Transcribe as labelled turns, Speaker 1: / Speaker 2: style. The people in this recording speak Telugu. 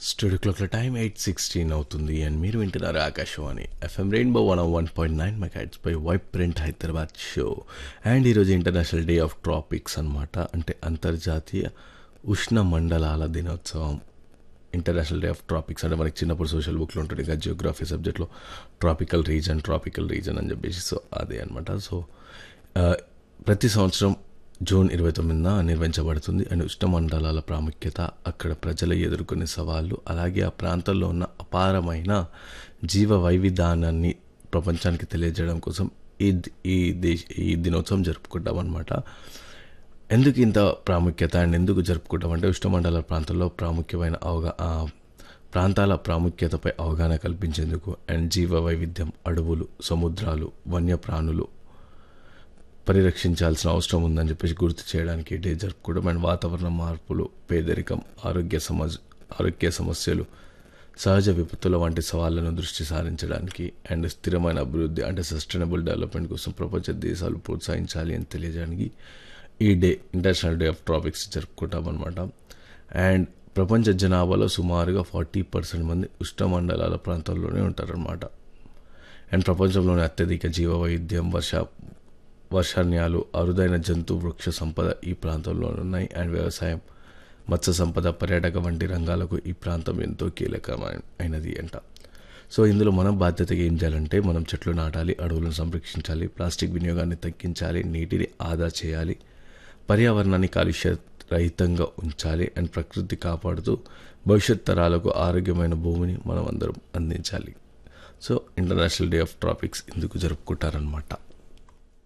Speaker 1: స్టూడియో క్లాక్ల టైం ఎయిట్ సిక్స్టీన్ అవుతుంది అండ్ మీరు వింటున్నారు Akashvani FM rainbow one one point nine megahertz పై white print Hyderabad show and ఈరోజు ఇంటర్నేషనల్ డే ఆఫ్ ట్రాపిక్స్ అనమాట అంటే అంతర్జాతీయ ఉష్ణ మండలాల దినోత్సవం ఇంటర్నేషనల్ డే ఆఫ్ ట్రాపిక్స్ అంటే మనకి చిన్నప్పుడు సోషల్ బుక్లో ఉంటుంది ఇంకా జియోగ్రఫీ సబ్జెక్ట్లో ట్రాపికల్ రీజన్ ట్రాపికల్ రీజన్ అని చెప్పేసి సో అదే అనమాట సో ఆ, ప్రతి సంవత్సరం జూన్ ఇరవై తొమ్మిదిన నిర్వహించబడుతుంది అండ్ ఉష్ణమండలాల ప్రాముఖ్యత అక్కడ ప్రజలు ఎదుర్కొనే సవాళ్ళు అలాగే ఆ ప్రాంతంలో ఉన్న అపారమైన జీవ వైవిధానాన్ని ప్రపంచానికి తెలియజేయడం కోసం ఈ ఈ దేశ ఈ దినోత్సవం జరుపుకుంటాం అనమాట ఎందుకు ఇంత ప్రాముఖ్యత అండ్ ఎందుకు జరుపుకుంటాం అంటే ఉష్ణమండల ప్రాంతంలో ప్రాముఖ్యమైన అవగా ఆ ప్రాంతాల ప్రాముఖ్యతపై అవగాహన కల్పించేందుకు అండ్ జీవ వైవిధ్యం అడవులు సముద్రాలు వన్యప్రాణులు పరిరక్షించాల్సిన అవసరం ఉందని చెప్పేసి గుర్తు చేయడానికి ఈ డే జరుపుకోవడం అండ్ వాతావరణ మార్పులు పేదరికం ఆరోగ్య సమస్ ఆరోగ్య సమస్యలు సహజ విపత్తుల వంటి సవాళ్లను దృష్టి సారించడానికి అండ్ స్థిరమైన అభివృద్ధి అంటే సస్టైనబుల్ డెవలప్మెంట్ కోసం ప్రపంచ దేశాలు ప్రోత్సహించాలి అని తెలియజేయడానికి ఈ day international day of tropics జరుపుకుంటాం అనమాట అండ్ ప్రపంచ జనాభాలో సుమారుగా ఫార్టీ పర్సెంట్ మంది ఉష్ణమండలాల ప్రాంతాల్లోనే ఉంటారనమాట అండ్ ప్రపంచంలోని అత్యధిక జీవ వైవిధ్యం వర్ష వర్షాన్యాలు అరుదైన జంతు వృక్ష సంపద ఈ ప్రాంతంలో ఉన్నాయి అండ్ వ్యవసాయం మత్స్య సంపద పర్యాటక వంటి రంగాలకు ఈ ప్రాంతం ఎంతో కీలకమైన అయినది అంట సో ఇందులో మనం బాధ్యతగా ఏం చేయాలంటే మనం చెట్లు నాటాలి అడవులను సంరక్షించాలి ప్లాస్టిక్ వినియోగాన్ని తగ్గించాలి నీటిని ఆదా చేయాలి పర్యావరణాన్ని కాలుష్య రహితంగా ఉంచాలి అండ్ ప్రకృతి కాపాడుతూ భవిష్యత్ తరాలకు ఆరోగ్యమైన భూమిని మనం అందరం అందించాలి so international day of tropics ఇందుకు జరుపుకుంటారనమాట